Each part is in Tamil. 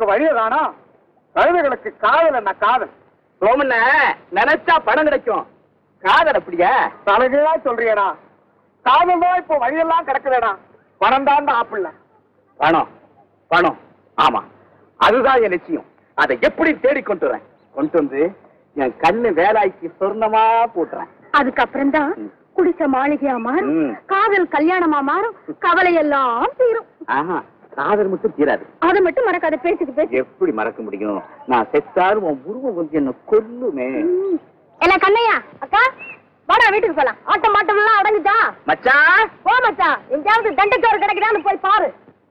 கழுதைகளுக்கு வழிய காணோம் கழுதைகளுக்கு காதல் என்ன காதல் சோமண்ண நினைச்சா பணம் கிடைக்கும் காதல் அப்படியா தலைகீழா சொல்றியடா காதல் தான் இப்போ வழியெல்லாம் கிடக்குதேடா பணம் தான் ஆப்பிள்ள பணம் பணம் ஆமா அதுதான் என் லட்சியம் அதை எப்படி தேடி கொண்டு வரேன் கொண்டு வந்து என் கண்ணு வேலாய்க்கு சொர்ணமா போட்டுறேன் அதுக்கப்புறம் தான் ம். குடிச்ச மாளிகையா மாறும் ம். காதல் கல்யாணமா மாறும் கவலை எல்லாம் தீரும் ஆஹா காதல் மட்டும் தீராது அதை மட்டும் மறக்காத பேச்சுக்கு பேச்சு எப்படி மறக்க முடியும் நான் செத்தாலும் உன் உருவம் வந்து என்ன கொல்லுமே என்ன கண்ணையா அக்கா வாடா வீட்டுக்கு போலாம் ஆட்டம் மாட்டம் எல்லாம் அடங்குதா மச்சான் போ மச்சான் எங்கேயாவது தண்டைச்சோறு கிடைக்குதான்னு போய் பாரு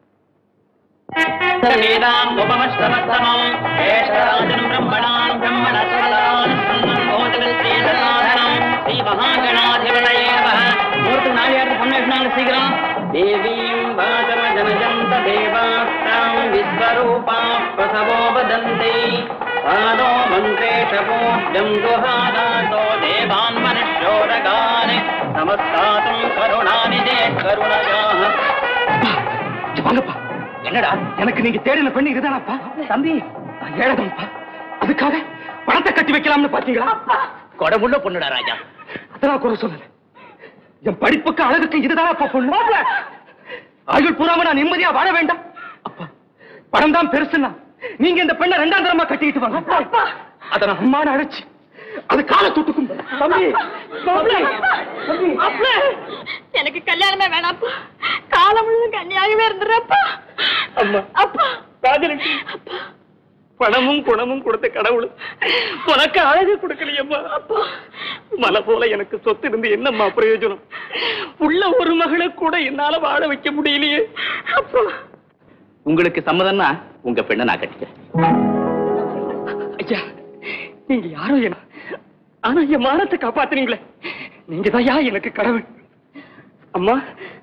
வேதாம் உபமஸ்தமத்தமம் ஏஷராஜனம் பிரம்மணான் பிரம்மணஸ்வரதான் சோதகஸ்ரீதசாதனம் ஸ்ரீ மகாகணாதிபதயேவ மூர்த்தி நாளியார் சம்மேஷனால சீக்கிரம் தேவீம் வாசவ ஜனஜந்த தேவாஸ்தாம் விஸ்வரூபா பிரசவோ வதந்தி பாதோ மந்திரேஷ பூஜ்யம் துஹாதாசோ தேவான் மனுஷ்யோரகானி நமஸ்காத்தும் கருணாநிதே கருணயாக வாங்கப்பா என்னடா எனக்கு நீங்க தேடின பெண்ணு இதுதானப்பா தம்பி நான் ஏழதம்பா அதுக்காக பணத்தை கட்டி வைக்கலாம்னு பாத்தீங்களா கொடமுள்ள பொண்ணுடா ராஜா அதெல்லாம் குறை சொல்லல என் படிப்புக்கு அழகுக்கு இதுதானப்பா பொண்ணு ஆயுள் பூராம நான் நிம்மதியா வாழ வேண்டாம் அப்பா பணம் தான் பெருசுன்னா நீங்க இந்த பெண்ணை ரெண்டாம் தரமா கட்டிக்கிட்டு வாங்க அதை நான் அம்மானு அழைச்சு அது காலை தொட்டுக்கும் தம்பி தம்பி தம்பி எனக்கு கல்யாணமே வேணாப்பா காலம் முழுவதும் கன்னியாகவே இருந்துடுறப்பா அம்மா அப்பா ராஜலட்சுமி பணமும் குணமும் கொடுத்த கடவுள் உனக்கு அழகு கொடுக்கலையம்மா மலை போல எனக்கு சொத்து இருந்து என்னம்மா பிரயோஜனம் உள்ள ஒரு மகளை கூட என்னால வாழ வைக்க முடியலையே உங்களுக்கு சம்மதம்னா உங்க பெண்ணை நான் கட்டிக்கிறேன் ஐயா நீங்க யாரோ என்ன ஆனா என் மானத்தை காப்பாத்துனீங்களே நீங்க தான் எனக்கு கடவுள் அம்மா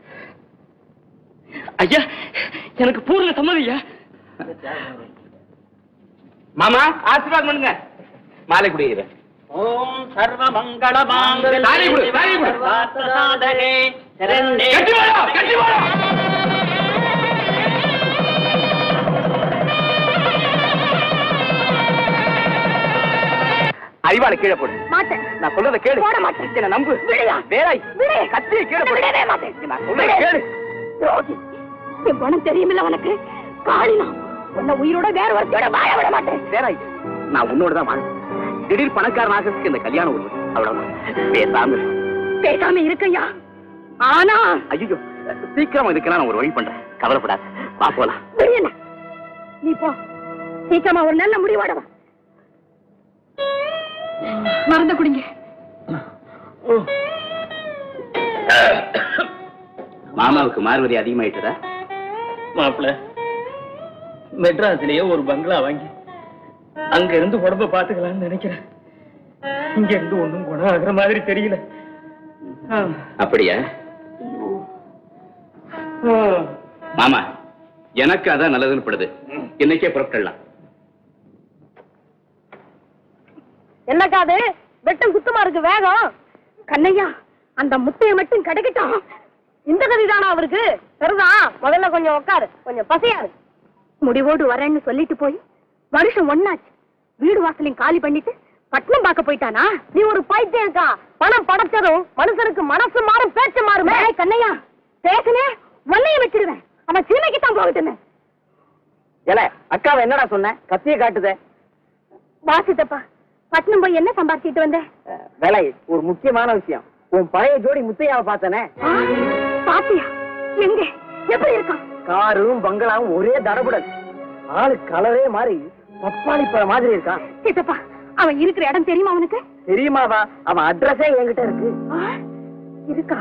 ஐயா எனக்கு பூர்ண சம்மதம் ஐயா மாமா ஆசீர்வாதம் பண்ணுங்க மாலை குடிக்கிறேன் ஓம் சர்வ மங்கள மாங்கல்யே தாலி கொடு, தாலி கொடு. சர்வார்த்த சாதகே சரண்யே கட்டி வாடா கட்டி வாடா அறிவாளை கீழே போடு மாட்டேன் நான் சொல்றத கேளு போட மாட்டேன். என்ன நம்பு விடுயா. வேலாய் விடு. கத்தியை கீழே போடு விடவே மாட்டேன். நான் சொல்றத விடு. கேளு துரோகி என் குணம் தெரியுமில்ல உனக்கு காளினா உன்னை உயிரோட வேற ஒருத்தோட வாழ விட மாட்டேன் வேலாய் நான் உன்னோட தான் வாழ் திடீர் பணக்காரன் ஆகிறதுக்கு இந்த கல்யாணம் ஒரு அவ்வளவுதான் பேசாம இரு. பேசாம இருக்கையா ஆனா ஐயோ சீக்கிரம் இதுக்கெல்லாம் நான் ஒரு வழி பண்றேன் கவலைப்படாத வா போலாம் விடுயண்ணா நீ போ சீக்கிரமா ஒரு நல்ல முடிவோட வா மறந்து குடிங்க மாமாவுக்கு மார்வதி அதிகமாயிட்டதா மாப்பிள மெட்ராஸ்லயே ஒரு பங்களா வாங்கி அங்க இருந்து உடம்ப பாத்துக்கலாம்னு நினைக்கிறேன் இங்க இருந்து ஒண்ணும் குணம் ஆகுற மாதிரி தெரியல ஆ. அப்படியா ஆ. மாமா எனக்கு அதான் நல்லதுன்னு படுது இன்னைக்கே புறப்படலாம் என்னக்கா அது வெட்டம் குத்தமா இருக்கு வேகம் கண்ணையா அந்த முட்டையை மட்டும் கிடைக்கட்டும் இந்த கதிதானா அவருக்கு சரிதான் முதல்ல கொஞ்சம் உட்காரு கொஞ்சம் பசியாரு முடிவோடு வரேன்னு சொல்லிட்டு போய் வருஷம் ஒண்ணாச்சு வீடு வாசலையும் காலி பண்ணிட்டு பட்னம் பார்க்க போயிட்டானா நீ ஒரு பைத்தியம் இருக்கா பணம் படைச்சதும் மனுஷனுக்கு மனசு மாறும் பேச்சு மாறுமே கண்ணையா பேசுனே ஒன்னையும் வச்சிருவேன் அவன் சீமைக்கு தான் போகட்டுமே ஏல அக்காவை என்னடா சொன்ன கத்திய காட்டுதே வாசித்தப்பா பட்னம் போய் என்ன சம்பாதிச்சிட்டு வந்த வேலை ஒரு முக்கியமான விஷயம் உன் பழைய ஜோடி முத்தையாவை பார்த்தனே ஆ, பாத்தியா எங்க எப்படி இருக்கான் காரும் பங்களாவும் ஒரே தடபுடன் ஆளு கலரே மாறி பப்பாளி பழம் மாதிரி இருக்கான் சித்தப்பா அவன் இருக்கிற இடம் தெரியுமா அவனுக்கு தெரியுமாவா அவன் அட்ரஸே என்கிட்ட இருக்கு ஆ, இருக்கா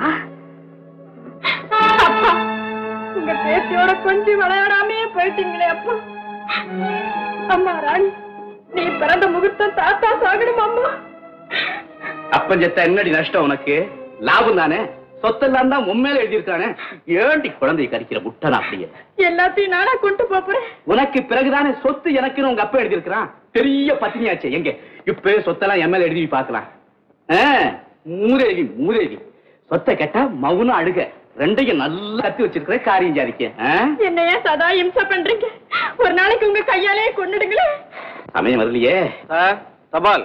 அப்பா உங்க பேத்தியோட கொஞ்சம் விளையாடாமே போயிட்டீங்களே அப்பா அம்மா ராணி நீ பிறந்த முகூர்த்தம் தாத்தா சாகணும் அம்மா அப்பன் செத்த என்னடி நஷ்டம் உனக்கு லாபம் தானே சொத்தெல்லாம் தான் உண்மையில எழுதியிருக்கானே ஏண்டி குழந்தையை கறிக்கிற முட்டனா அப்படியே எல்லாத்தையும் நானா கொண்டு போறேன் உனக்கு பிறகுதானே சொத்து எனக்குன்னு உங்க அப்பா எழுதியிருக்கிறான் பெரிய பத்தினியாச்சே எங்க இப்ப சொத்தெல்லாம் எம்எல்ஏ எழுதி பார்க்கலாம் ஆ, மூதேவி மூதேவி சொத்தை கேட்டா மவுனம் அழுக ரெண்டையும் நல்லா கத்தி வச்சிருக்கிற காரியம் ஜாதிக்க என்ன ஏன் சதா இம்சை பண்றீங்க ஒரு நாளைக்கு உங்க கையாலே கொண்டுடுங்களேன் சமயம் வரலையே தபால்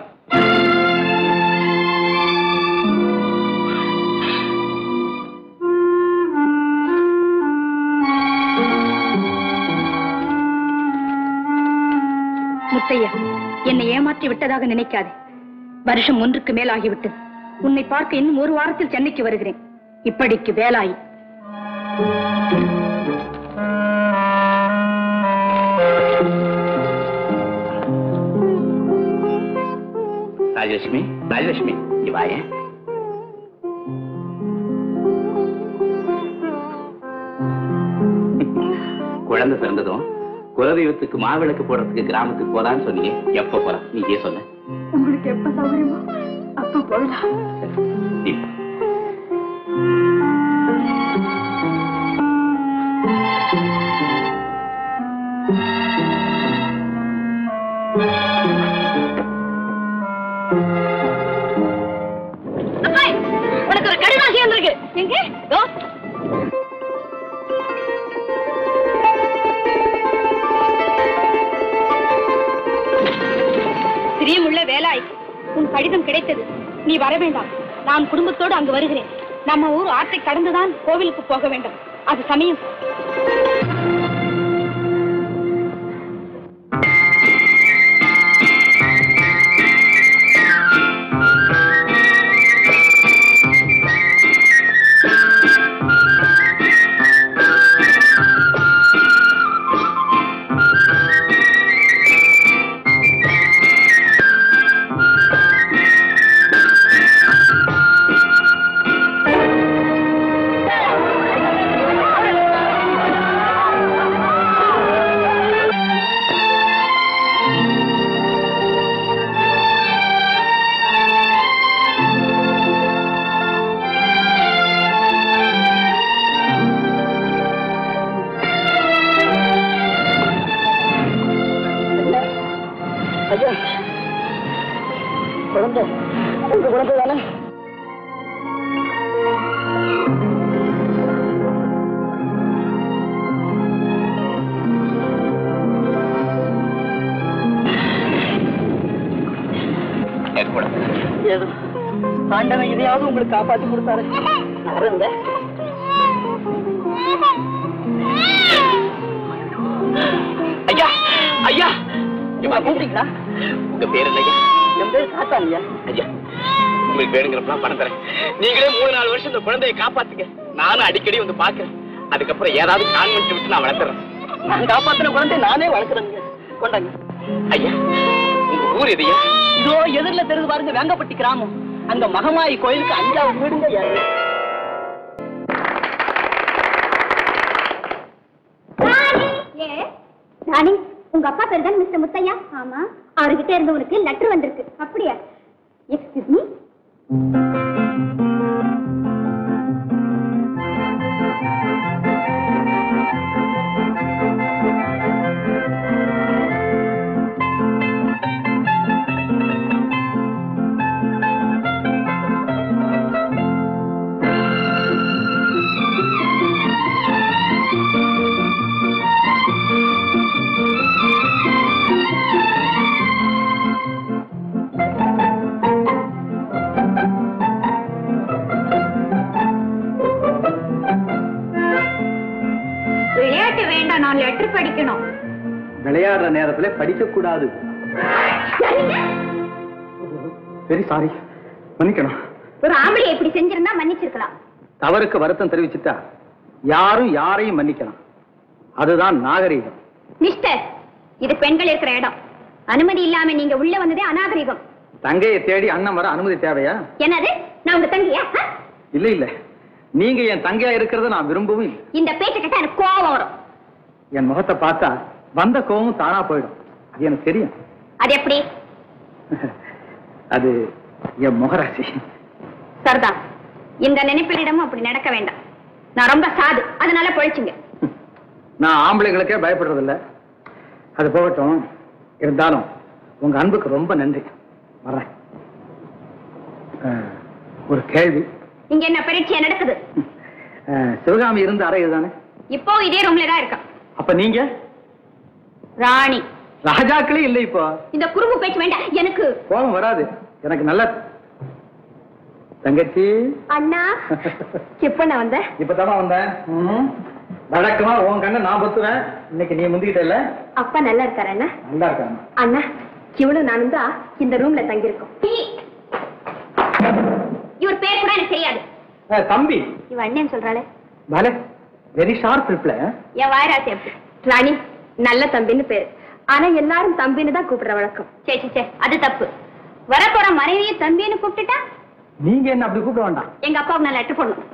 முத்தையா என்னை ஏமாற்றி விட்டதாக நினைக்காதே வருஷம் ஒன்றுக்கு மேல் ஆகிவிட்டது உன்னை பார்க்க இன்னும் ஒரு வாரத்தில் சென்னைக்கு வருகிறேன் இப்படிக்கு வேலாயி ராஜலட்சுமி ராஜலட்சுமி இங்க வாய குழந்தை பிறந்ததும் குலதெய்வத்துக்கு மாவிளக்கு போடுறதுக்கு கிராமத்துக்கு போலான்னு சொன்னீங்க எப்ப போலாம் நீங்க சொல்ல உங்களுக்கு எப்ப சௌகரியமோ அப்ப போகலாம் இப்ப. உனக்கு ஒரு கடிதம் சேர்ந்திருக்கு எங்க இதோ. பிரியமுள்ள வேலாய் உன் கடிதம் கிடைத்தது நீ வர வேண்டாம் நான் குடும்பத்தோடு அங்கு வருகிறேன் நம்ம ஊர் ஆற்றை கடந்துதான் கோவிலுக்கு போக வேண்டும் அது சமயம் ஐயா குழந்தை உங்க குழந்தை தானே என் குழந்தை. ஏதோ ஆண்டவன் இதையாவது உங்களுக்கு காப்பாத்தி கொடுத்தாரு இருந்த ஐயா ஐயா இங்க வாங்க. கூப்பிட்டீங்களா உங்க பேர் என்னய்யா என் பேர் காத்தானியா ஐயா உங்களுக்கு வேணுங்கிறப்பெல்லாம் பணம் தரேன் நீங்களே மூணு நாலு வருஷம் இந்த குழந்தையை காப்பாத்துங்க நானும் அடிக்கடி வந்து பாக்குறேன் அதுக்கப்புறம் ஏதாவது கான்வென்ட் விட்டு நான் வளர்த்துறேன் நான் காப்பாத்தின குழந்தை நானே வளர்க்குறேங்க கொண்டாங்க ஐயா உங்க ஊர் எதையா இதோ எதிரில தெரிஞ்சு பாருங்க வேங்கப்பட்டி கிராமம் அங்க மகமாயி கோயிலுக்கு அஞ்சாவது வீடுங்க யாரு ராணி உங்க அப்பா பேர் தான் மிஸ்டர் முத்தையா ஆமா அவர்கிட்ட இருந்து உனக்கு லெட்டர் வந்திருக்கு அப்படியா எக்ஸ்கியூஸ் மீ விளையாட்டு வேண்டாம் நான் லெட்டர் படிக்கணும் விளையாடுற நேரத்துல படிக்க கூடாது வெரி சாரி மன்னிக்கணும் ஒரு ஆம்பளை இப்படி செஞ்சிருந்தா மன்னிச்சிருக்கலாம் தவறுக்கு வருத்தம் தெரிவிச்சுட்டா யாரும் யாரையும் மன்னிக்கலாம் அதுதான் நாகரீகம் மிஸ்டர் இது பெண்கள் இருக்கிற இடம் அனுமதி இல்லாம நீங்க உள்ள வந்ததே அநாகரிகம் தங்கையை தேடி அண்ணன் வர அனுமதி தேவையா என்னது நான் உங்க தங்கியா ஆ? இல்ல இல்ல நீங்க என் தங்கையா இருக்கிறத நான் விரும்பவும் இல்லை இந்த பேச்சை கேட்டா எனக்கு கோபம் வரும் என் முகத்தை பார்த்தா வந்த கோவம் தானா போயிடும் அது எனக்கு தெரியும் அது எப்படி அது என் முகராசி சரதா இந்த நினைப்பிலிடமும் அப்படி நடக்க வேண்டாம் நான் ரொம்ப சாது அதனால பொழைச்சுங்க நான் ஆம்பளைங்களுக்கே பயப்படுறதில்ல அது போகட்டும் இருந்தாலும் உங்க அன்புக்கு ரொம்ப நன்றி வரேன் அஹ், ஒரு கேள்வி இங்க என்ன பரீட்சை நடக்குது சிவகாமி இருந்த அறை இதுதானே இப்போ இதே ரூம்ல தான் இருக்கா அப்ப நீங்க ராணி ராஜாக்களே இல்லை இப்போ இந்த குறும்பு பேச்சு வேண்டாம் எனக்கு கோபம் வராது எனக்கு நல்ல தங்கச்சி அண்ணா எப்ப நான் வந்த இப்பதாம்மா வந்தேன் ம்ம். வழக்கமா உன் கண்ணை நான் பொத்துவேன் இன்னைக்கு நீ முந்திக்கிட்ட இல்ல அப்பா நல்லா இருக்காரு அண்ணா நல்லா இருக்காங்க அண்ணா இவளும் நானும் தான் இந்த ரூம்ல தங்கியிருக்கோம் இவர் பேர் கூட எனக்கு தெரியாது அஹ், தம்பி இவ அண்ணன் சொல்றாளே பலே வெரி ஷார்ப் ரிப்ளை என் வாயராசி அப்படி ராணி நல்ல தம்பின்னு பேரு ஆனா எல்லாரும் தம்பின்னு தான் கூப்பிடுற வழக்கம் சே சே, சே அது தப்பு வரப்போற மனைவியை தம்பின்னு கூப்பிட்டுட்டா நீங்க என்ன அப்படி கூப்பிட வேண்டாம் எங்க அப்பாவுக்கு நான் லெட்டர் பண்ணும்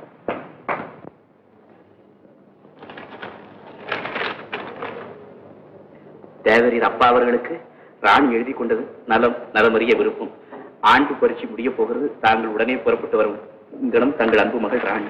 தேவரீர் அப்பா அவர்களுக்கு ராணி எழுதி கொண்டது நலம் நலமறிய விருப்பம் ஆண்டு பரீட்சை முடிய போகிறது தாங்கள் உடனே புறப்பட்டு வரும் இங்கனம் தங்கள் அன்பு மகள் ராணி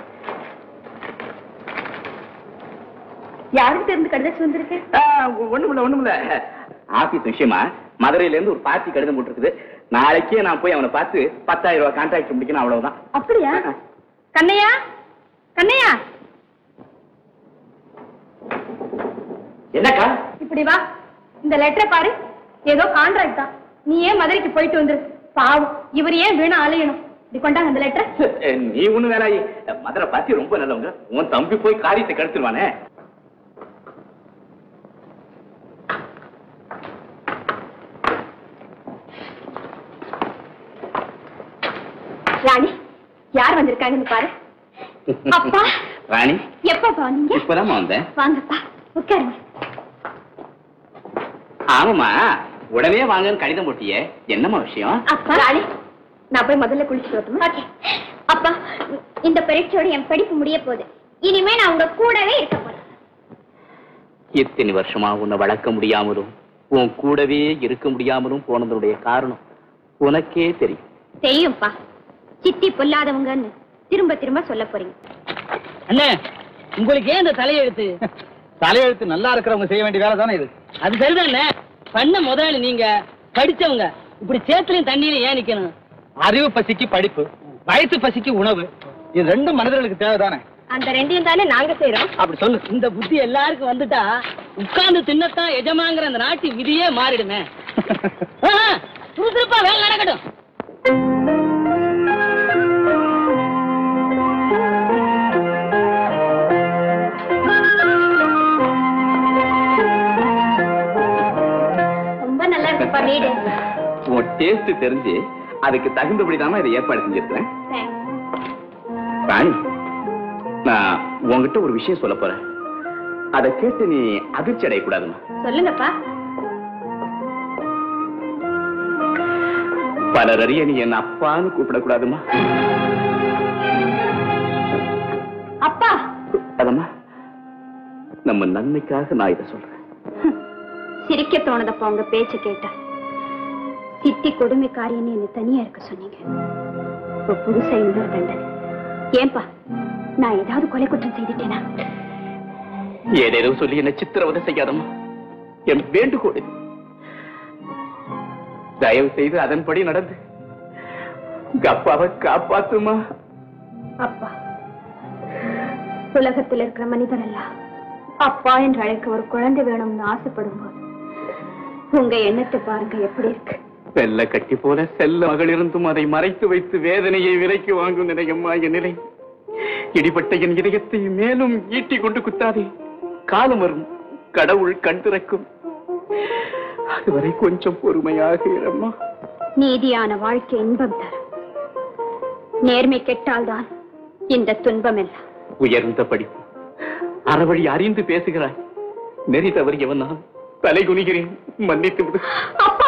யாருக்கு தெரிந்து கடிதாச்சு வந்திருக்கு ஒண்ணுமில்ல ஒண்ணுமில்ல ஆபீஸ் விஷயமா மதுரையில இருந்து ஒரு பார்ட்டி கடிதம் போட்டிருக்குது நாளைக்கே நான் போய் அவனை பார்த்து பத்தாயிரம் ரூபாய் கான்ட்ராக்ட் முடிக்கணும் அவ்வளவுதான் அப்படியா கண்ணையா கண்ணையா என்னக்கா இப்படி வா இந்த லெட்டரை பாரு ஏதோ கான்ட்ராக்ட் தான் நீ ஏன் மதுரைக்கு போயிட்டு வந்துரு பாவம் இவர் ஏன் வீணா அலையணும் இப்படி கொண்டாங்க அந்த லெட்டர் நீ ஒண்ணு வேலாயி மதுரை பார்த்தி ரொம்ப நல்லவங்க உன் தம்பி போய் காரியத்தை கெடுத்துருவானே ராணி யார் வந்திருக்காங்கன்னு பாரு அப்பா ராணி எப்பப்பா நீங்க இப்பதாம்மா வந்தேன் வாங்கப்பா உட்காருங்க ஆமாமா உடனே வாங்கன்னு கடிதம் போட்டியே என்னம்மா விஷயம் அப்பா ராணி நான் போய் முதல்ல குளிச்சுட்டு வரட்டுமா ஓகே அப்பா இந்த பரீட்சையோட என் படிப்பு முடிய போகுது இனிமே நான் உங்க கூடவே இருக்க போறேன் இத்தனை வருஷமா உன்னை வளர்க்க முடியாமலும் உன் கூடவே இருக்க முடியாமலும் போனதனுடைய காரணம் உனக்கே தெரியும் தெரியும்ப்பா சித்தி பொல்லாதவங்கன்னு திரும்ப திரும்ப சொல்ல போறீங்க அண்ணே உங்களுக்கு ஏன் இந்த தலையெழுத்து தலையெழுத்து நல்லா இருக்கிறவங்க செய்ய வேண்டிய வேலை தானே இது அது சரிதானே பண்ண முதலாளி நீங்க படிச்சவங்க இப்படி சேத்துலயும் தண்ணியில ஏன் நிக்கணும் அறிவு பசிக்கு படிப்பு வயசு பசிக்கு உணவு இது ரெண்டும் மனிதர்களுக்கு தேவைதானே அந்த ரெண்டையும் தானே நாங்க செய்யறோம் அப்படி சொல்லு இந்த புத்தி எல்லாருக்கும் வந்துட்டா உட்கார்ந்து தின்னத்தான் எஜமாங்கிற அந்த நாட்டு விதியே மாறிடுமே ஆ, சுறுசுறுப்பா வேலை நடக்கட்டும் ரொம்ப நல்லா இருக்குப்பா வீடு உன் டேஸ்ட் தெரிஞ்சு அதுக்கு தகுந்தபடிதாம்மா இதை ஏற்பாடு செஞ்சிருக்கிறேன் Thanks. ராணி நான் உன்கிட்ட ஒரு விஷயம் சொல்ல போறேன் அதை கேட்டு நீ அதிர்ச்சி அடையக்கூடாதுமா சொல்லுங்கப்பா பலர் அறிய நீ என்ன அப்பான்னு கூப்பிடக்கூடாதுமா அப்பா அதம்மா நம்ம நன்மைக்காக நான் இதை சொல்றேன் சிரிக்க தோணுதப்பா உங்க பேச்சு கேட்டா சித்தி கொடுமைக்காரின்னு என்ன தனியா இருக்க சொன்னீங்க இப்ப புதுசா இன்னொரு தண்டனை ஏன்பா நான் ஏதாவது கொலை குற்றம் செய்துட்டேனா ஏதேதோ சொல்லி என்ன சித்திரவதை செய்யாதம்மா என் வேண்டுகோள் இது. தயவு செய்து அதன்படி நடந்து உங்க அப்பாவை காப்பாத்துமா அப்பா உலகத்தில் இருக்கிற மனிதர் எல்லாம் அப்பா என்று அழைக்க ஒரு குழந்தை வேணும்னு ஆசைப்படும் போது உங்க எண்ணத்தை பாருங்க எப்படி இருக்கு வெள்ள கட்டி போல செல்ல மகளிருந்தும் அதை மறைத்து வைத்து வேதனையை விலைக்கு வாங்கும் நிலையம்மா என் நிலை இடிபட்ட என் இதயத்தை மேலும் ஈட்டி கொண்டு குத்தாதே காலம் வரும் கடவுள் கண் திறக்கும் அதுவரை கொஞ்சம் பொறுமையாக இரம்மா நீதியான வாழ்க்கை இன்பம் தரும் நேர்மை கெட்டால்தான் இந்த துன்பம் எல்லாம் உயர்ந்த படிப்பு அறவழி அறிந்து பேசுகிறாய் நெறி தவறியவன் நான் தலை குனிகிறேன் மன்னித்து விடு அப்பா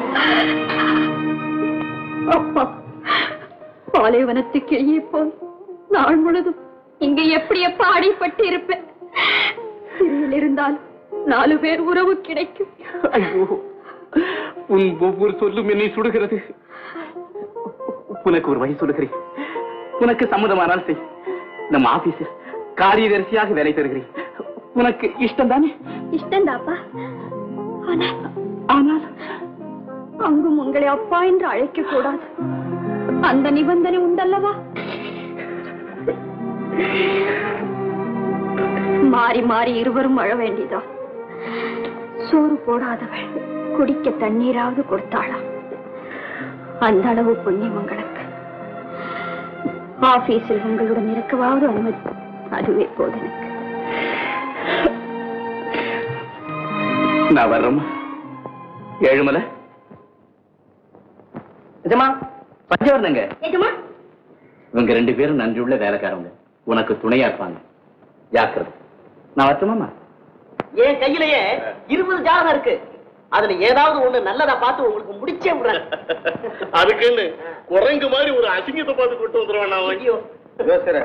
அப்பா பாலைவனத்துக்கு எளியே போய் நாள் முழுதும் இங்க எப்படி எப்ப அடிபட்டு இருப்பேன் சிறையில் இருந்தால் நாலு பேர் உறவு கிடைக்கும் ஐயோ உன் ஒவ்வொரு சொல்லும் என்னை சுடுகிறது உனக்கு ஒரு வழி சொல்லுகிறேன் உனக்கு சம்மதமானால் செய் நம்ம ஆபீஸில் காரியதரிசியாக வேலை தருகிறேன் உனக்கு இஷ்டம் தானே இஷ்டந்தாப்பா ஆனால் ஆனால் அங்கும் உங்களை அப்பா என்று அழைக்க கூடாது அந்த நிபந்தனை உண்டல்லவா மாறி மாறி இருவரும் அழ வேண்டியதா சோறு போடாதவள் குடிக்க தண்ணீராவது கொடுத்தாளாம் அந்த அளவு புண்ணியம் உங்களுக்கு ஆபீஸில் உங்களுடன் இருக்கவாவது அனுமதி அதுவே போது எனக்கு நான் வர்றேம்மா ஏழுமலை நிஜமா பஞ்சவர்ணங்க நிஜமா இவங்க ரெண்டு பேரும் நன்றியுள்ள வேலைக்காரங்க உனக்கு துணையா இருப்பாங்க ஜாக்கிரதை நான் வரட்டுமாம்மா என் கையிலேயே இருபது ஜாதகம் இருக்கு அதுல ஏதாவது ஒண்ணு நல்லதா பார்த்து உங்களுக்கு முடிச்சே விடுறேன் அதுக்குன்னு குரங்கு மாதிரி ஒரு அசிங்கத்தை பார்த்து கொண்டு வந்துருவேன் நான் ஐயோ யோசிற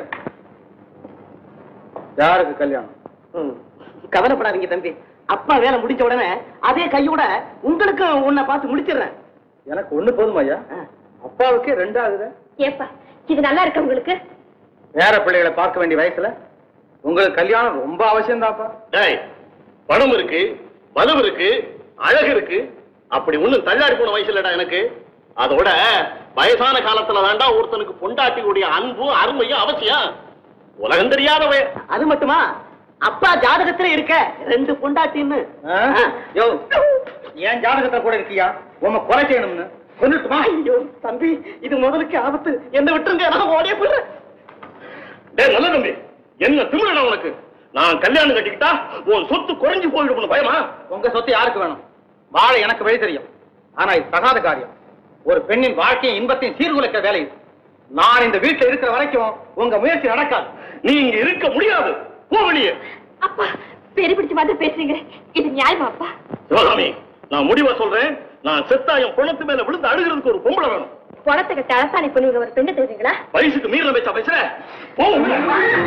யாருக்கு கல்யாணம் ம். கவலைப்படாதீங்க தம்பி அப்பா வேலை முடிச்ச உடனே அதே கையோட உங்களுக்கும் உன்னை பார்த்து முடிச்சிடுறேன் எனக்கு ஒண்ணு போதும் ஐயா அப்பாவுக்கே ரெண்டாகுது ஏப்பா இது நல்லா இருக்கு உங்களுக்கு வேற பிள்ளைகளை பார்க்க வேண்டிய வயசுல உங்களுக்கு கல்யாணம் ரொம்ப அவசியம் தான்ப்பா டேய் பணம் இருக்கு பலம் இருக்கு அழகு இருக்கு அப்படி ஒண்ணும் தள்ளாடி போன வயசு இல்லடா எனக்கு அதோட வயசான காலத்துல தாண்டா ஒருத்தனுக்கு பொண்டாட்டியுடைய அன்பும் அருமையும் அவசியம் உலகம் தெரியாதவன் அது மட்டுமா அப்பா ஜாதகத்துல இருக்க ரெண்டு பொண்டாட்டின்னு யோ என் ஜாதகத்தை கூட இருக்கியா உங்க கொலை செய்யணும்னு கொண்டுட்டுமா ஐயோ தம்பி இது முதலுக்கு ஆபத்து என்ன விட்டுருங்க நான் ஓடியே போயிடுறேன் டேய் நல்ல தம்பி என்ன திமிரடா உனக்கு நான் கல்யாணம் கட்டிக்கிட்டா உன் சொத்து குறைஞ்சு போயிடும் பயமா உங்க சொத்து யாருக்கு வேணும் வாழ எனக்கு வழி தெரியும் ஆனா இது தகாத காரியம் ஒரு பெண்ணின் வாழ்க்கையும் இன்பத்தையும் சீர்குலைக்க வேலை இது நான் இந்த வீட்டுல இருக்கிற வரைக்கும் உங்க முயற்சி நடக்காது நீ இங்க இருக்க முடியாது போ வெளியே அப்பா பெரிய பிடிச்ச மாதிரி பேசுறீங்க இது நியாயமா அப்பா சிவகாமி நான் முடிவா சொல்றேன் நான் செத்தா என் குணத்து மேல விழுந்து அழுகிறதுக்கு ஒரு பொம்பளை வேணும் குளத்துக்கு தலசாணி பண்ணுவீங்க ஒரு பெண்ணு தெரியுங்களா வயசுக்கு மீறின பேச்சா பேசுற போ உள்ள.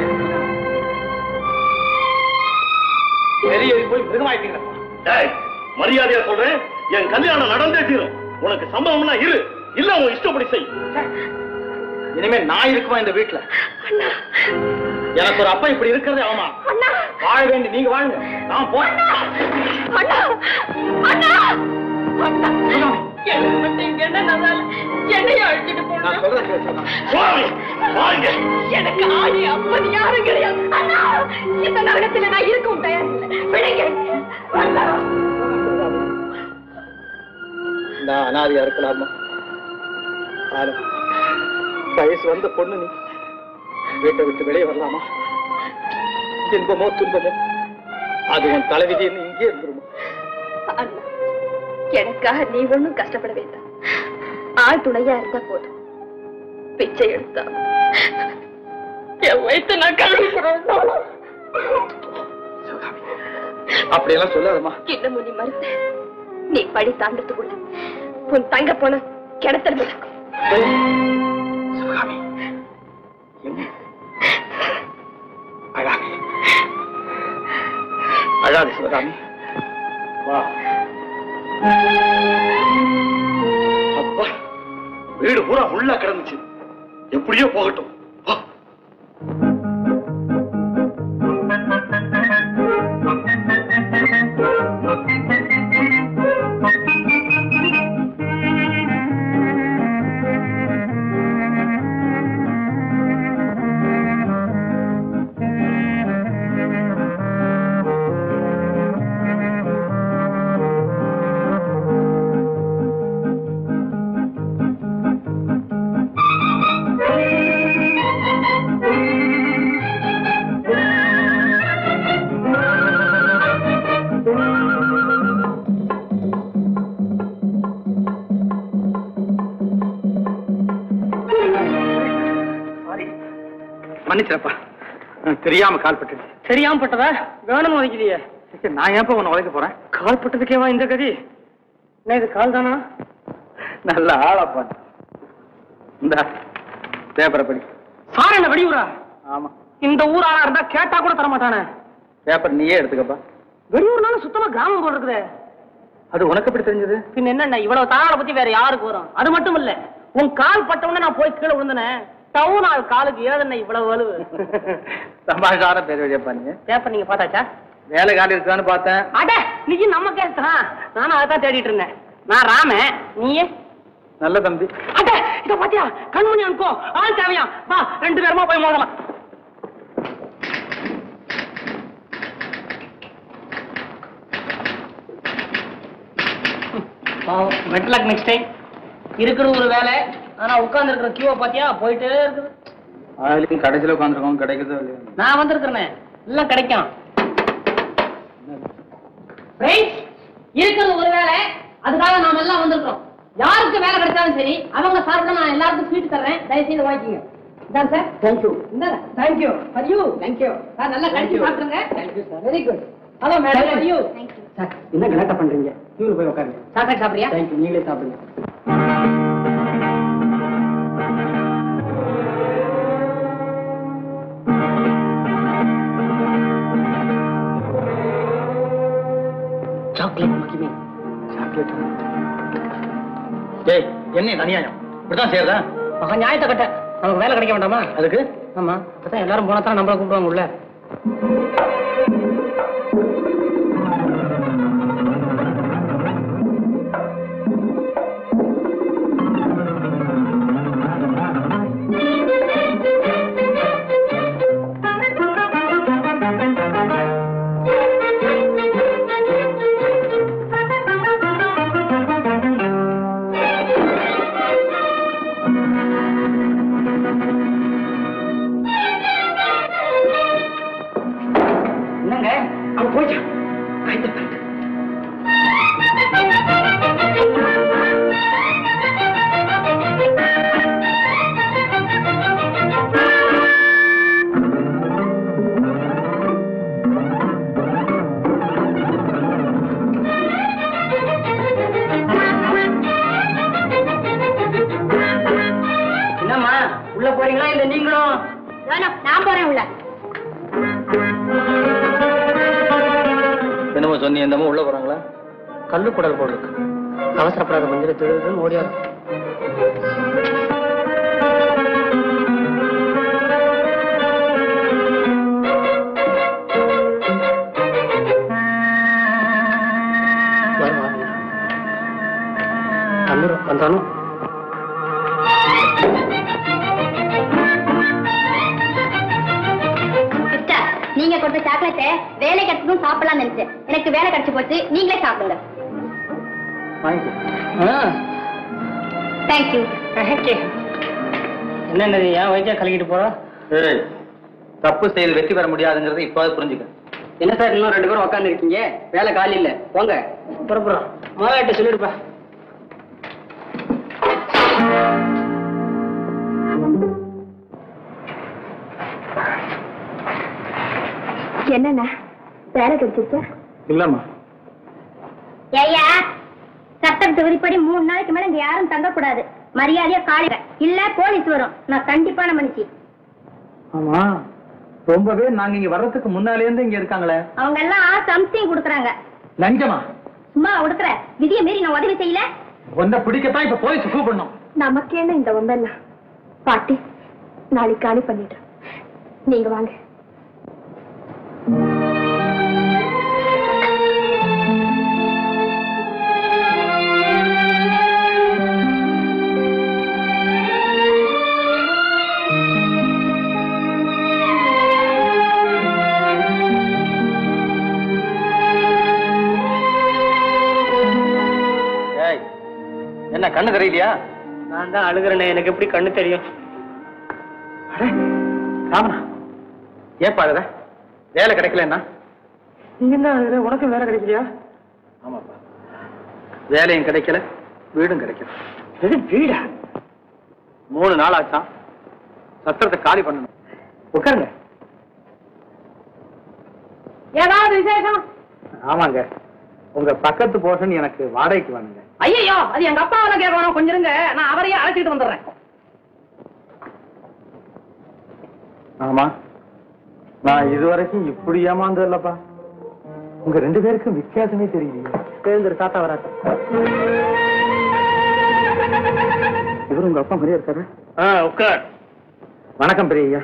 பெரிய போய் மிருகமாயிட்டீங்க டேய், மரியாதையா சொல்றேன் என் கல்யாணம் நடந்தே தீரும் உனக்கு சம்பவம்னா இரு இல்ல உன் இஷ்டப்படி செய் இனிமே நான் இருக்குமா இந்த வீட்டுல எனக்கு ஒரு அப்பா இப்படி இருக்கிறதே அவமா வாழ வேண்டி நீங்க வாழுங்க நான் போறேன் அண்ணா அண்ணா அண்ணா என்ன பண்ணீங்க என்ன நல்லா என்னைய அழைச்சிட்டு நான் போனா சொல்றேன் கேளுங்க. சுவாமி வாங்க எனக்கு ஆடி அப்பன் யாரும் கிடையாது அண்ணா இந்த நகரத்துல நான் இருக்கவும் தயாரில்லை விடுங்க அண்ணா நான் அனாதையா இருக்கலாமா ஆனா, வயசு வந்த பொண்ணு நீ வீட்டை விட்டு வெளியே வரலாமா இன்பமோ துன்பமோ அது உன் தலைவிதின்னு இங்கே இருந்துருமா அண்ணா எனக்காக நீ ஒண்ணும் கஷ்டப்பட வேண்டாம் ஆள் துணையா இருந்தா போதும் பிச்சை எடுத்தா என் வயிற்று நான் கழுவி அப்படியெல்லாம் சொல்லாதம்மா இன்னமும் நீ மறுத்த நீ படி தாண்டத்துக்குள்ள உன் தங்க போன கிணத்துல மிதக்கும் சிவகாமி என்ன அழாதே அழாதே சிவகாமி வா அப்பா வீடு பூரா உள்ள கிடந்துச்சு எப்படியோ போகட்டும் வா. மன்னிச்சிடப்பா தெரியாம கால் பட்டுச்சு தெரியாம பட்டதா வேணும் உதைக்குதியே நான் ஏன்ப்பா உன்னை உழைக்க போறேன் கால் பட்டதுக்கேவா இந்த கதி என்ன இது கால் தானா நல்ல ஆளாப்பா இந்த பேப்பரை படி சார் என்ன வெடியூரா ஆமா இந்த ஊர் ஆளா இருந்தா கேட்டா கூட தர மாட்டானே பேப்பர் நீயே எடுத்துக்கப்பா வெளியூர்னால சுத்தமா கிராமம் போல் இருக்குதே அது உனக்கு எப்படி தெரிஞ்சது பின் என்னண்ணா இவ்வளவு தாராள பத்தி வேற யாருக்கு வரும் அது மட்டும் இல்ல உன் கால் பட்ட உடனே நான் போய் கீழே விழுந்தனேன் டவுன் ஆள் காலுக்கு ஏதண்ணா இவ்வளவு வலுவு சமாச்சாரம் பேர் வழியப்பா நீங்க பேப்பர் நீங்க பார்த்தாச்சா வேலை காலி இருக்கான்னு பார்த்தேன் அட நீ நம்ம கேஸ் தான் நானும் அதான் தேடிட்டு இருந்தேன் நான் ராம நீயே நல்ல தம்பி அட இத பாத்தியா கண்மணி அனுக்கோ ஆள் தேவையா வா ரெண்டு பேருமா போய் மோதலாம் பெட்டர் லக் நெக்ஸ்ட் டைம் இருக்கிறது ஒரு வேலை ஆனா உட்கார்ந்து இருக்கிற கியூவை பாத்தியா போயிட்டே இருக்குது அதுலயும் கடைசியில உட்காந்துருக்கோம் கிடைக்குதோ இல்லையா நான் வந்திருக்கிறேனே எல்லாம் கிடைக்கும் Friends, இருக்கிறது ஒரு வேலை அதுக்காக நாம எல்லாம் வந்திருக்கோம் யாருக்கு வேலை கிடைச்சாலும் சரி அவங்க சாப்பிட நான் எல்லாருக்கும் ஸ்வீட் தர்றேன் தயவு செய்து வாங்கிக்கோங்க இதான் சார் தேங்க்யூ இந்தாங்க thank you for you thank you sir நல்லா கடிச்சு சாப்பிடுங்க thank you sir very good hello madam for you sir என்ன கலாட்டா பண்றீங்க கீழே போய் உட்காருங்க சாக்லேட் சாப்பிடுறியா தேங்க்யூ நீங்களே சாப்பிடுங்க சாக்லேட் முக்கியமே சாக்லேட் ஏய் என்ன இது அநியாயம் இப்படிதான் செய்யறதா மகா நியாயத்தை கட்ட நமக்கு வேலை கிடைக்க வேண்டாமா அதுக்கு ஆமா அப்பதான் எல்லாரும் போனா தான் நம்மள கூப்பிடுவாங்க உள்ள என்னங்க அவன் போயிட்டான் காய்த்த பாருங்க என்னம்மா உள்ள போறீங்களா இல்ல நீங்களும் வேணாம் நான் போறேன் உள்ள என்னமோ சொன்னி என்னமோ உள்ள போறாங்களா கல்லு குடல் போல் இருக்கு அவசரப்படாத மந்திர திருதுன்னு ஓடியாரு வந்தானோ சிஸ்டர் நீங்க கொடுத்த சாக்லேட்டை வேலை கிடைச்சதும் சாப்பிடலாம்னு நினைச்சேன் எனக்கு வேலை கிடைச்சு போச்சு நீங்களே சாப்பிடுங்க தேங்க்யூ என்னது ஏன் வயிற்றா கலக்கிட்டு போறோம் ஏய் தப்பு செய்து வெற்றி பெற முடியாதுங்கிறத இப்போது புரிஞ்சுக்க என்ன சார் இன்னும் ரெண்டு பேரும் உட்காந்து இருக்கீங்க வேலை காலி இல்ல போங்க புறப்புறோம் முதலாட்ட சொல்லிடுப்பா என்னண்ணா வேலை கிடைச்சிச்சா இல்லம்மா ஏய்யா சட்டத்து விதிப்படி மூணு நாளைக்கு மேல இங்க யாரும் தங்கக்கூடாது மரியாதையா காலையில இல்ல போலீஸ் வரும் நான் கண்டிப்பான மனுஷி ஆமா ரொம்பவே நாங்க இங்க வர்றதுக்கு முன்னாலே இருந்து இங்க இருக்காங்களே அவங்க எல்லாம் சம்திங் கொடுக்குறாங்க லஞ்சமா சும்மா கொடுக்குற விதியை மீறி நான் உதவி செய்யல ஒன்ன பிடிக்கத்தான் இப்ப போலீஸ் கூப்பிடணும் நமக்கு என்ன இந்த ஒம்பெல்லாம் பாட்டி நாளைக்கு காலி பண்ணிடுறேன் நீங்க வாங்க ஏய் என்ன கண்ணு தெரியலையா நான் தான் அழுகிறேனே எனக்கு எப்படி கண்ணு தெரியும் ராமனா ஏப்பா அழுத வேலை கிடைக்கலன்னா நீங்க என்ன அழுகுற? உனக்கு வேலை கிடைக்கலையா ஆமாப்பா வேலையும் கிடைக்கல வீடும் கிடைக்கல எது வீடா மூணு நாள் ஆச்சாம் சத்திரத்தை காலி பண்ணணும் உட்காருங்க ஏதாவது விசேஷம் ஆமாங்க உங்க பக்கத்து போர்ஷன் எனக்கு வாடகைக்கு வேணுங்க ஐயோ அது எங்க அப்பாவில கேட்கணும் கொஞ்சம் இருங்க நான் அவரையே அழைச்சிட்டு வந்துடுறேன் ஆமா நான் இதுவரைக்கும் இப்படி ஏமாந்து இல்லப்பா உங்க ரெண்டு பேருக்கும் வித்தியாசமே தெரியலையே எழுந்துரு தாத்தா வராது இவரு உங்க அப்பா மாதிரியே இருக்காரு உட்கார் வணக்கம் பெரியய்யா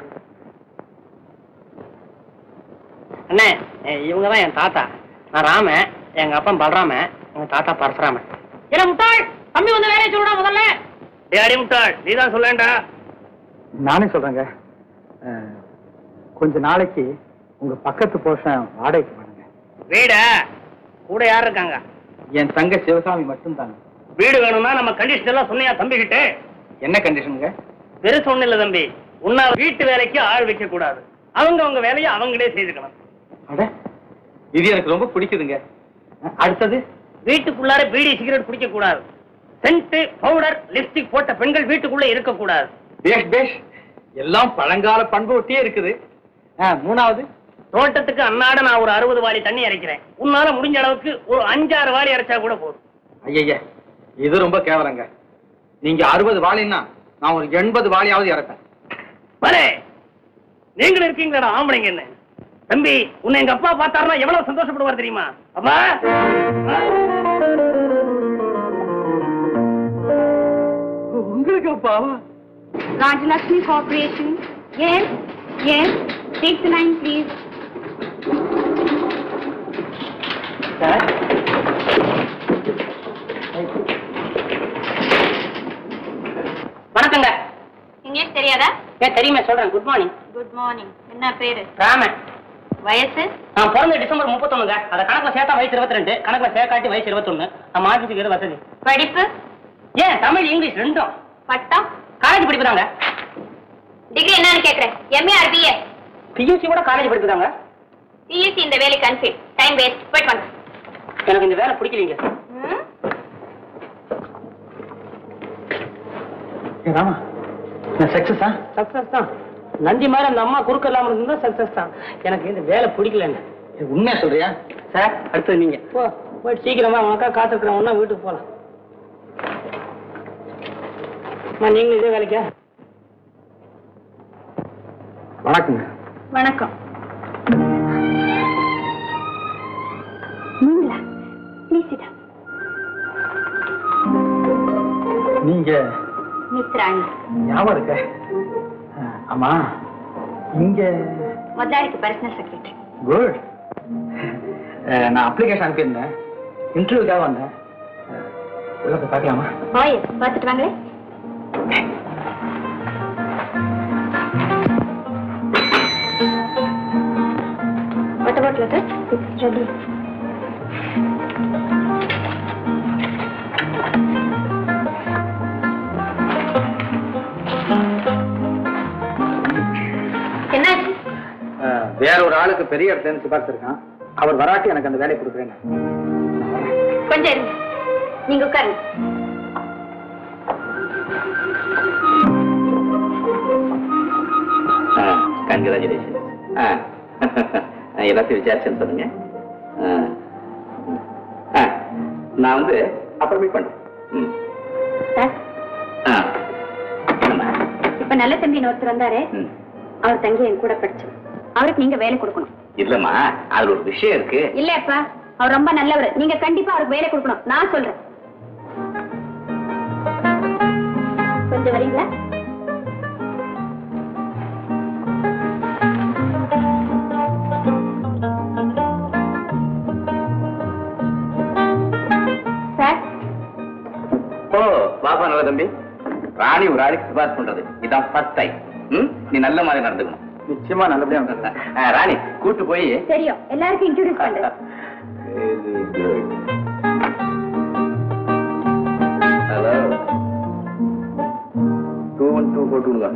அண்ணே இவங்க தான் என் தாத்தா நான் ராம எங்க அப்பா பலராம எங்க தாத்தா பரசுராமன் என்ன முட்டாள் தம்பி வந்து வேலையை சொல்லுடா முதல்ல அடி முட்டாள் நீ தான் சொல்லேன்டா நானே சொல்றேங்க அஹ், கொஞ்ச நாளைக்கு உங்க பக்கத்து போர்ஷன் வாடகைக்கு வேணுங்க வீட கூட யார் இருக்காங்க என் தங்க சிவசாமி மட்டும்தாங்க வீடு வேணும்னா நம்ம கண்டிஷன் எல்லாம் சொன்னியா தம்பி கிட்ட என்ன கண்டிஷனுங்க பெருசு ஒண்ணு இல்ல தம்பி உன்னால வீட்டு வேலைக்கு ஆள் வைக்க கூடாது அவங்க அவங்க வேலையை அவங்களே செய்துக்கணும் அட இது எனக்கு ரொம்ப பிடிக்குதுங்க அடுத்தது வீட்டுக்குள்ளார பீடி சிகரெட் குடிக்க கூடாது சென்ட் பவுடர் லிப்ஸ்டிக் போட்ட பெண்கள் வீட்டுக்குள்ள இருக்க கூடாது பேஷ் பேஷ் எல்லாம் பழங்கால பண்பு ஒட்டியே இருக்குது ஆ, மூணாவது தோட்டத்துக்கு அன்னாட நான் ஒரு அறுபது வாளி தண்ணி இறைக்கிறேன் உன்னால முடிஞ்ச அளவுக்கு ஒரு அஞ்சாறு வாளி இறைச்சா கூட போதும் ஐயா இது ரொம்ப கேவலங்க நீங்க அறுபது வாளின்னா நான் ஒரு எண்பது வாளியாவது இறப்பேன் பலே நீங்களும் இருக்கீங்களா ஆம்பளைங்க என்ன தம்பி உன்னை எங்க அப்பா பார்த்தாருன்னா எவ்வளவு சந்தோஷப்படுவார் தெரியுமா அப்பா உங்களுக்கு அப்பாவா Rajalakshmi Corporation. Yes, yes. Take the line, please. வணக்கங்க இங்கிலீஷ் தெரியாதா ஏன் தெரியுமே சொல்றேன் குட் மார்னிங் குட் மார்னிங் என்ன பேரு ராமன் வயசு நான் பிறந்த டிசம்பர் முப்பத்தொன்னுங்க அதை கணக்குல சேர்த்தா வயசு இருபத்தி ரெண்டு கணக்குல சேர்க்காட்டி வயசு இருபத்தொன்னு நான் மாற்றிட்டு வசதி படிப்பு ஏன் தமிழ் இங்கிலீஷ் ரெண்டும் பட்டம் காலேஜ் படிப்பு தாங்க டிகிரி என்னன்னு கேக்குறேன் எம்ஏ ஆர் பிஏ பியூசி கூட காலேஜ் படிப்பு தாங்க பிஎஸ்சி இந்த வேலைக்கு அன்ஃபிட் டைம் வேஸ்ட் போயிட்டு வாங்க எனக்கு இந்த வேலை பிடிக்கலீங்க ம்? ராமா நான் சக்சஸா சக்சஸ் தான் நந்தி மாதிரி அந்த அம்மா குறுக்க இல்லாம இருந்தா சக்சஸ் தான் எனக்கு இந்த வேலை பிடிக்கலன்னு உண்மையா சொல்றியா சார் அடுத்தது நீங்க போ போயிட்டு சீக்கிரமா உனக்கா காத்துக்கிறேன் ஒன்னா வீட்டுக்கு போலாம் அம்மா, நீங்களும் இதே வேலைக்கா வணக்கங்க வணக்கம் நீங்களா ப்ளீஸ் இதா நீங்க மிஸ் ராணி ஞாபகம் இருக்க ஆமா இங்க முதலாளிக்கு பர்சனல் செக்ரட்டரி குட் நான் அப்ளிகேஷன் அனுப்பியிருந்தேன் இன்டர்வியூக்காக வந்தேன் அஹ், உள்ள போய் பார்க்கலாமா பாய் பார்த்துட்டு வாங்களே What about letter? It's ready. என்னாச்சு அஹ், வேற ஒரு ஆளுக்கு பெரிய இடத்துல இருந்து சிபாரிசு இருக்கான் அவர் வராட்டி எனக்கு அந்த வேலையை கொடுக்குறேன் கொஞ்சம் இருங்க நீங்க உட்காருங்க கங்க்ராச்சுலேஷன் எல்லாத்தையும் விசாரிச்சேன்னு சொல்லுங்க ஆ. ஆ, நான் வந்து அப்புறமே பண்றேன் ம். சார் ஆ. என்னம்மா? இப்ப நல்ல தம்பி ஒருத்தர் வந்தாரு ம். அவர் தங்கி என் கூட படிச்சு அவருக்கு நீங்க வேலை கொடுக்கணும் இல்லம்மா அதுல ஒரு விஷயம் இருக்கு இல்லப்பா அவர் ரொம்ப நல்லவர் நீங்க கண்டிப்பா அவருக்கு வேலை கொடுக்கணும் நான் சொல்றேன் கொஞ்சம் வரீங்களா சார் ஓ பாப்பா நல்ல தம்பி ராணி ஒரு ஆளுக்கு சிபாரிசு பண்றது இதான் ஃபர்ஸ்ட் டைம் ம் நீ நல்ல மாதிரி நடந்துக்கணும் நிச்சயமா நல்லபடியா ஆ, ராணி கூட்டு போய் தெரியும் எல்லாருக்கும் இன்ட்ரோடியூஸ் பண்றேன் hello two one two four two